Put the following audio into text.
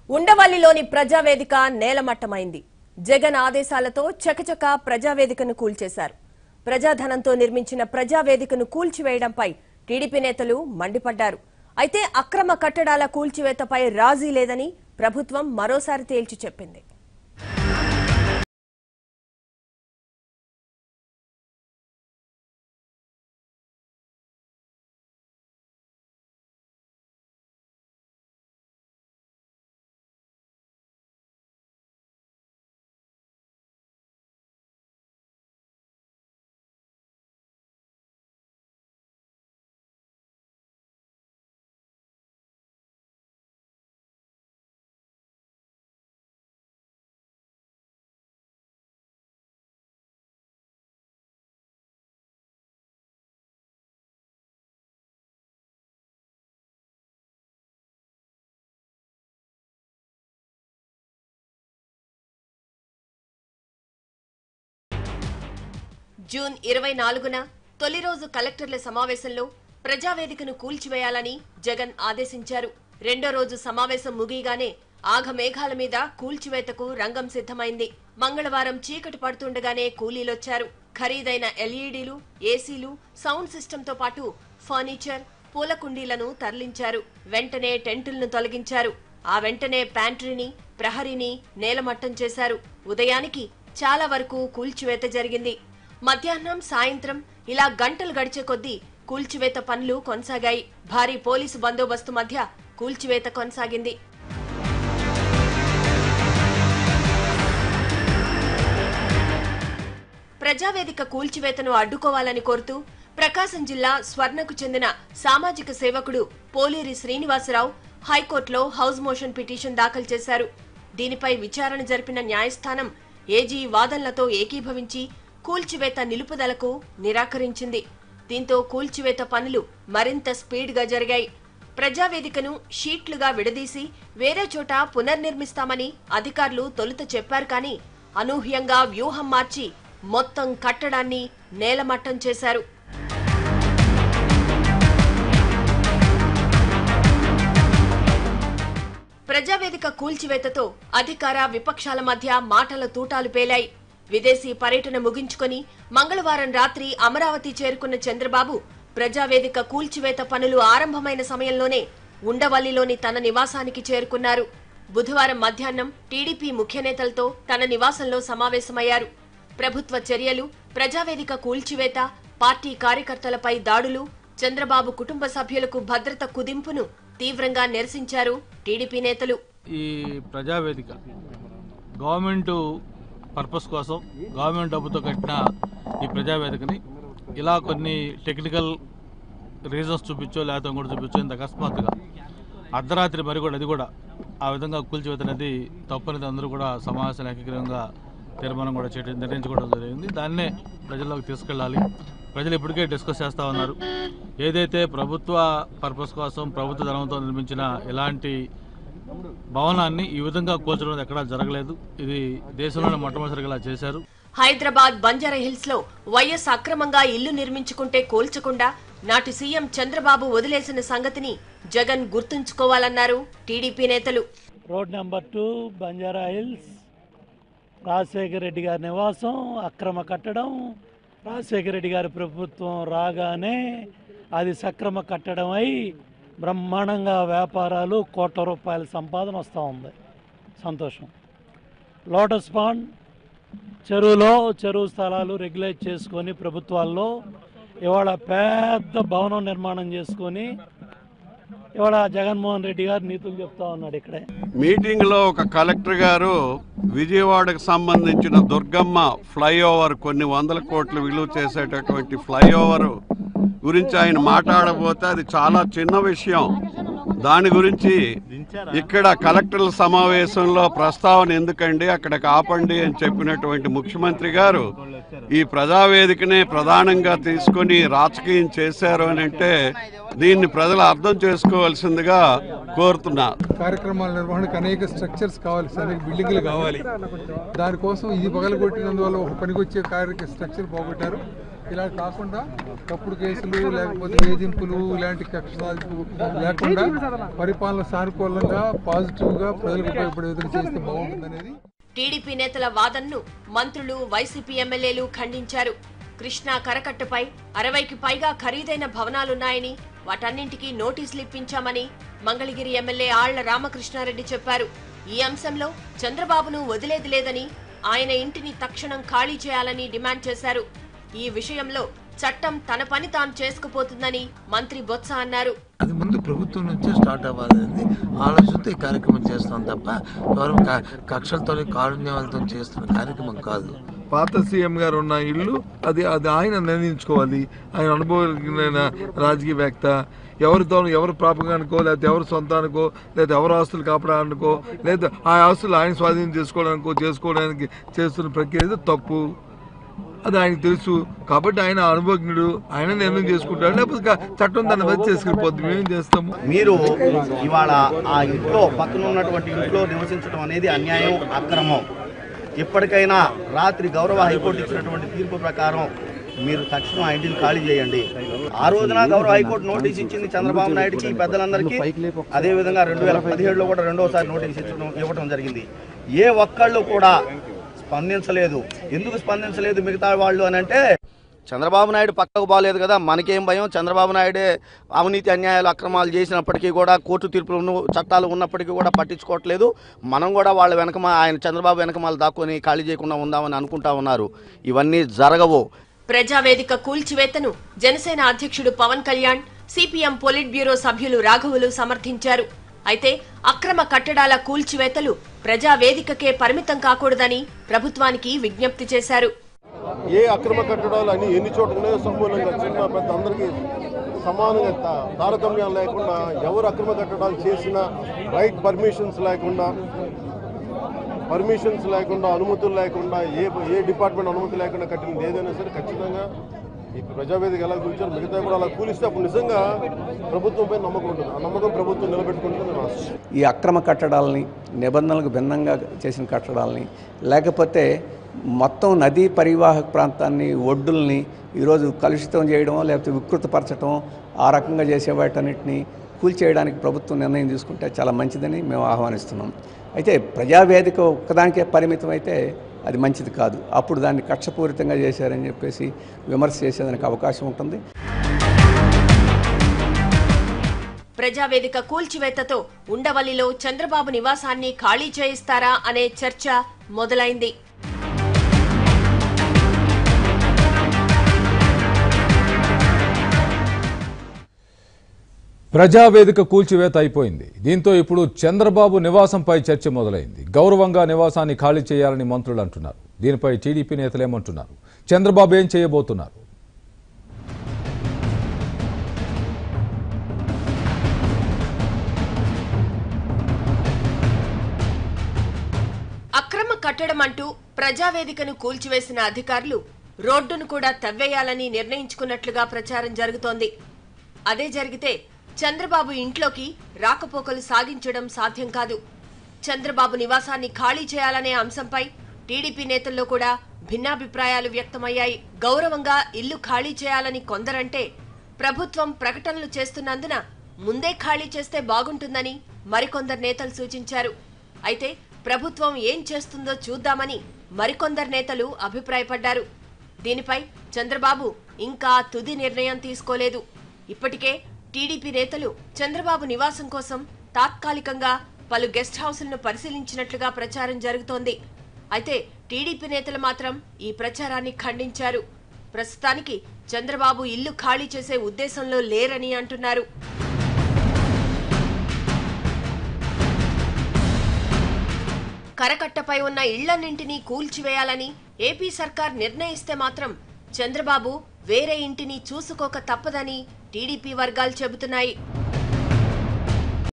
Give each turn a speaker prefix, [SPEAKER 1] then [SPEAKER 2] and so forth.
[SPEAKER 1] ఉండవల్లిలోని ప్రజావేదిక నేలమట్టమైంది జగన్ ఆదేశాలతో చకచక ప్రజావేదికను కూల్చేశారు ప్రజాధనంతో నిర్మించిన ప్రజావేదికను కూల్చివేయడంపై టీడీపీ నేతలు మండిపడ్డారు అయితే అక్రమ కట్టడాల కూల్చివేతపై రాజీ లేదని ప్రభుత్వం మరోసారి తేల్చి చెప్పింది జూన్ ఇరవై నాలుగున తొలి రోజు కలెక్టర్ల సమావేశంలో ప్రజావేదికను కూల్చివేయాలని జగన్ ఆదేశించారు రెండో రోజు సమావేశం ముగియగానే ఆఘమేఘాల మీద కూల్చివేతకు రంగం సిద్ధమైంది మంగళవారం చీకటి పడుతుండగానే కూలీలొచ్చారు ఖరీదైన ఎల్ఈడీలు ఏసీలు సౌండ్ సిస్టంతో పాటు ఫర్నిచర్ పూల కుండీలను తరలించారు వెంటనే టెంటులను తొలగించారు ఆ వెంటనే ప్యాంట్రీని ప్రహరీని నేలమట్టం చేశారు ఉదయానికి చాలా వరకు కూల్చివేత జరిగింది మధ్యాహ్నం సాయంత్రం ఇలా గంటలు గడిచే కొద్దీ కూల్చివేత పనులు కొనసాగాయి భారీ పోలీసు బందోబస్తు మధ్య కూల్చివేత కొనసాగింది ప్రజావేదిక కూల్చివేతను అడ్డుకోవాలని కోరుతూ ప్రకాశం జిల్లా స్వర్ణకు చెందిన సామాజిక సేవకుడు పోలేరి శ్రీనివాసరావు హైకోర్టులో హౌస్ మోషన్ పిటిషన్ దాఖలు చేశారు దీనిపై విచారణ జరిపిన న్యాయస్థానం ఏజీ వాదనలతో ఏకీభవించి కూల్చివేత నిలుపుదలకు నిరాకరించింది దీంతో కూల్చివేత పనులు మరింత స్పీడ్గా జరిగాయి ప్రజావేదికను షీట్లుగా విడదీసి వేరే చోట పునర్నిర్మిస్తామని అధికారులు తొలుత చెప్పారు కానీ అనూహ్యంగా వ్యూహం మార్చి మొత్తం కట్టడాన్ని నేలమట్టం చేశారు ప్రజావేదిక కూల్చివేతతో అధికార విపక్షాల మధ్య మాటల తూటాలు పేలాయి విదేశీ పర్యటన ముగించుకొని మంగళవారం రాత్రి అమరావతి చేరుకున్న చంద్రబాబు ప్రజావేదిక కూల్చివేత పనులు ఆరంభమైన సమయంలోనే ఉండవల్లిలోని తన నివాసానికి చేరుకున్నారు బుధవారం మధ్యాహ్నం టీడీపీ ముఖ్య నేతలతో తన నివాసంలో సమావేశమయ్యారు ప్రభుత్వ చర్యలు ప్రజావేదిక కూల్చివేత పార్టీ కార్యకర్తలపై దాడులు చంద్రబాబు కుటుంబ సభ్యులకు భద్రత కుదింపును తీవ్రంగా నిరసించారు టీడీపీ నేతలు
[SPEAKER 2] ఈ ప్రజావేదిక గవర్నమెంట్ పర్పస్ కోసం గవర్నమెంట్ డబ్బుతో కట్టిన ఈ ప్రజావేదికని ఇలా కొన్ని టెక్నికల్ రీజన్స్ చూపించో లేకపోతే కూడా చూపించో ఇంత అకస్మాత్తుగా అర్ధరాత్రి మరి కూడా అది కూడా ఆ విధంగా కూల్చివేతనది తప్పనిది అందరూ కూడా సమావేశాలు ఏకగ్రీవంగా తీర్మానం కూడా చేయడం నిర్ణయించుకోవడం జరిగింది దాన్నే ప్రజల్లోకి తీసుకెళ్ళాలి ప్రజలు ఇప్పటికే డిస్కస్ చేస్తూ ఉన్నారు ఏదైతే ప్రభుత్వ పర్పస్ కోసం ప్రభుత్వ ధనంతో నిర్మించిన ఇలాంటి భవనాన్ని ఈ విధంగా కూల్చడం ఎక్కడా జరగలేదు ఇది దేశంలోనే మొట్టమొదటిసారిగా ఇలా చేశారు
[SPEAKER 1] హైదరాబాద్ బంజారా హిల్స్ లో వైఎస్ అక్రమంగా ఇల్లు నిర్మించుకుంటే కూల్చకుండా నాటి సీఎం చంద్రబాబు వదిలేసిన సంగతిని జగన్ గుర్తుంచుకోవాలన్నారు టీడీపీ నేతలు
[SPEAKER 3] road number two Banjara Hills Rajasekhara Reddy గారి నివాసం అక్రమ కట్టడం రాజశేఖర రెడ్డి గారి ప్రభుత్వం రాగానే అది సక్రమ కట్టడం అయి బ్రహ్మాండంగా వ్యాపారాలు కోట్ల రూపాయల సంపాదన వస్తూ ఉంది సంతోషం లోటస్ పాండ్ చెరువులో చెరువు స్థలాలు రెగ్యులేట్ చేసుకొని ప్రభుత్వాల్లో ఇవాళ పెద్ద భవనం నిర్మాణం చేసుకొని ఇవాళ జగన్మోహన్ రెడ్డి గారు నీతులు చెప్తా ఉన్నాడు ఇక్కడే
[SPEAKER 4] మీటింగ్ లో ఒక కలెక్టర్ గారు విజయవాడకు సంబంధించిన దుర్గమ్మ ఫ్లైఓవర్ కొన్ని వందల కోట్లు విలువ చేసేటటువంటి ఫ్లైఓవర్ గురించి ఆయన మాట్లాడబోతే అది చాలా చిన్న విషయం దాని గురించి ఇక్కడ కలెక్టర్ల సమావేశంలో ప్రస్తావన ఎందుకండి అక్కడ ఆపండి అని చెప్పినటువంటి ముఖ్యమంత్రి గారు ఈ ప్రజావేదికనే ప్రధానంగా తీసుకొని రాజకీయం చేశారు అని అంటే దీన్ని ప్రజలు అర్థం చేసుకోవాల్సిందిగా కోరుతున్నా
[SPEAKER 5] కార్యక్రమాల నిర్వహణకు అనేక స్ట్రక్చర్స్ కావాలి అనేక బిల్డింగ్లు కావాలి దానికోసం ఇది పగలగొట్టినందువల్ల ఒక పనికొచ్చే కార్య స్ట్రక్చర్ పోగొట్టారు ఇలా కాకుండా తప్పుడు కేసులు లేకపోతే వేధింపులు ఇలాంటి కక్ష సాధింపు లేకుండా పరిపాలన సానుకూలంగా పాజిటివ్గా ప్రజలకు ఉపయోగపడే విధంగా చేస్తే బాగుంటుందనేది
[SPEAKER 1] టీడీపీ నేతల వాదనను మంత్రులు వైసీపీ ఎమ్మెల్యేలు ఖండించారు కృష్ణా కరకట్టుపై అరవైకి పైగా ఖరీదైన భవనాలున్నాయని వాటన్నింటికీ నోటీసులు ఇప్పించామని మంగళగిరి ఎమ్మెల్యే ఆళ్ల రామకృష్ణారెడ్డి చెప్పారు ఈ అంశంలో చంద్రబాబును వదిలేది లేదని ఆయన ఇంటిని తక్షణం ఖాళీ చేయాలని డిమాండ్ చేశారు ఈ విషయంలో చట్టం తన పని తాను చేసుకుపోతుందని మంత్రి బొత్స అన్నారు
[SPEAKER 6] అది ముందు ప్రభుత్వం నుంచే స్టార్ట్ అవ్వాలనేది ఆలోచనతో ఈ కార్యక్రమం చేస్తాం తప్ప ఎవరు క- కక్షలతో కారుణ్యాలతో చేస్తున్న కార్యక్రమం కాదు పాత సీఎం గారు ఉన్న ఇల్లు అది అది ఆయన నిర్ణయించుకోవాలి ఆయన అనుభవమైన రాజకీయవేత్త ఎవరితో ఎవరు ప్రాపకానికో లేకపోతే ఎవరి సొంతానికో లేదా ఎవరి ఆస్తులు కాపాడానికో లేదా ఆ ఆస్తులు ఆయన స్వాధీనం చేసుకోవడానికో చేసుకోవడానికి చేస్తున్న ప్రక్రియ ఏదో తప్పు అది ఆయనకు తెలుసు కాబట్టి ఆయన అనుభవజ్ఞుడు ఆయన నిర్ణయం చేసుకుంటాడు లేకపోతే క- చట్టం దాన్ని బట్టి చేసుకెళ్ళిపోద్ది మేమేం చేస్తాము
[SPEAKER 7] మీరు ఇవాళ ఆ ఇంట్లో పక్కన ఉన్నటువంటి ఇంట్లో నివసించడం అనేది అన్యాయం అక్రమం ఇప్పటికైనా రాత్రి గౌరవ హైకోర్టు ఇచ్చినటువంటి తీర్పు ప్రకారం మీరు తక్షణం ఆ ఇంటిని ఖాళీ చేయండి ఆ రోజున గౌరవ హైకోర్టు నోటీస్ ఇచ్చింది చంద్రబాబు నాయుడుకి ఈ పెద్దలందరికీ అదే విధంగా రెండు వేల పదిహేడులో కూడా రెండోసారి నోటీస్ ఇచ్చడం ఇవ్వడం జరిగింది ఏ ఒక్కళ్ళు కూడా స్పందించలేదు ఎందుకు స్పందించలేదు మిగతా వాళ్ళు అని అంటే చంద్రబాబు నాయుడు పక్కకు బాగాలేదు కదా మనకేం భయం చంద్రబాబు నాయుడే అవినీతి అన్యాయాలు అక్రమాలు చేసినప్పటికీ కూడా కోర్టు తీర్పులు ఉన్న- చట్టాలు ఉన్నప్పటికీ కూడా పట్టించుకోవట్లేదు మనం కూడా వాళ్ళ వెనక ఆయన చంద్రబాబు వెనకమాల దాక్కొని ఖాళీ చేయకుండా ఉందామని అనుకుంటా ఉన్నారు ఇవన్నీ జరగవు
[SPEAKER 1] ప్రజావేదిక కూల్చివేతను జనసేన అధ్యక్షుడు Pawan Kalyan CPM politburo సభ్యులు రాఘవులు సమర్థించారు అయితే అక్రమ కట్టడాల కూల్చివేతలు ప్రజావేదికకే పరిమితం కాకూడదని ప్రభుత్వానికి విజ్ఞప్తి చేశారు
[SPEAKER 8] ఏ అక్రమ కట్టడాలు అని ఎన్ని చోట్ల ఉన్నాయో సమూలంగా చిన్న పెద్ద అందరికీ సమానంగా తా- తారతమ్యం లేకుండా ఎవరు అక్రమ కట్టడాలు చేసినా రైట్ పర్మిషన్స్ లేకుండా పర్మిషన్స్ లేకుండా అనుమతులు లేకుండా ఏ ఏ డిపార్ట్మెంట్ అనుమతి లేకుండా కట్టినది ఏదైనా సరే ఖచ్చితంగా ఈ ప్రజావేదిక ఎలా కూర్చొని మిగతా కూడా అలా కూలిస్తే అప్పుడు నిజంగా ప్రభుత్వంపై నమ్మకం ఉంటుంది ఆ నమ్మకం ప్రభుత్వం నిలబెట్టుకుంటుంది నేను ఆశిస్తున్నాను.
[SPEAKER 9] ఈ అక్రమ కట్టడాలని నిబంధనలకు భిన్నంగా చేసిన కట్టడాలని లేకపోతే మొత్తం నదీ పరివాహక ప్రాంతాన్ని ఒడ్డుల్ని ఈరోజు కలుషితం చేయడమో లేకపోతే వికృతపరచడం ఆ రకంగా చేసే వాటన్నిటిని కూల్చేయడానికి ప్రభుత్వం నిర్ణయం తీసుకుంటే చాలా మంచిదని మేము ఆహ్వానిస్తున్నాం అయితే ప్రజావేదిక ఒక్కదానికే పరిమితం అయితే అది మంచిది కాదు అప్పుడు దాన్ని కక్షపూరితంగా చేశారని చెప్పేసి విమర్శ చేసేదానికి అవకాశం ఉంటుంది
[SPEAKER 1] ప్రజావేదిక కూల్చివేతతో ఉండవల్లిలో చంద్రబాబు నివాసాన్ని ఖాళీ చేయిస్తారా అనే చర్చ మొదలైంది
[SPEAKER 10] ప్రజావేదిక కూల్చివేత అయిపోయింది దీంతో ఇప్పుడు చంద్రబాబు నివాసంపై చర్చ మొదలైంది గౌరవంగా నివాసాన్ని ఖాళీ చేయాలని మంత్రులు అంటున్నారు దీనిపై టీడీపీ నేతలేమంటున్నారు చంద్రబాబు ఏం చేయబోతున్నారు
[SPEAKER 1] అక్రమ కట్టడం అంటూ ప్రజావేదికను కూల్చివేసిన అధికారులు రోడ్డును కూడా తవ్వేయాలని నిర్ణయించుకున్నట్లుగా ప్రచారం జరుగుతోంది అదే జరిగితే చంద్రబాబు ఇంట్లోకి రాకపోకలు సాగించడం సాధ్యం కాదు చంద్రబాబు నివాసాన్ని ఖాళీ చేయాలనే అంశంపై టీడీపీ నేతల్లో కూడా భిన్నాభిప్రాయాలు వ్యక్తమయ్యాయి గౌరవంగా ఇల్లు ఖాళీ చేయాలని కొందరంటే ప్రభుత్వం ప్రకటనలు చేస్తున్నందున ముందే ఖాళీ చేస్తే బాగుంటుందని మరికొందరు నేతలు సూచించారు అయితే ప్రభుత్వం ఏం చేస్తుందో చూద్దామని మరికొందరు నేతలు అభిప్రాయపడ్డారు దీనిపై చంద్రబాబు ఇంకా తుది నిర్ణయం తీసుకోలేదు ఇప్పటికే టీడీపీ నేతలు చంద్రబాబు నివాసం కోసం తాత్కాలికంగా పలు గెస్ట్ హౌసులను పరిశీలించినట్లుగా ప్రచారం జరుగుతోంది అయితే టీడీపీ నేతలు మాత్రం ఈ ప్రచారాన్ని ఖండించారు ప్రస్తుతానికి చంద్రబాబు ఇల్లు ఖాళీ చేసే ఉద్దేశంలో లేరని అంటున్నారు కరకట్టపై ఉన్న ఇళ్లన్నింటినీ కూల్చివేయాలని ఏపీ సర్కార్ నిర్ణయిస్తే మాత్రం చంద్రబాబు వేరే ఇంటిని చూసుకోక తప్పదని టీడీపీ వర్గాలు చెబుతున్నాయి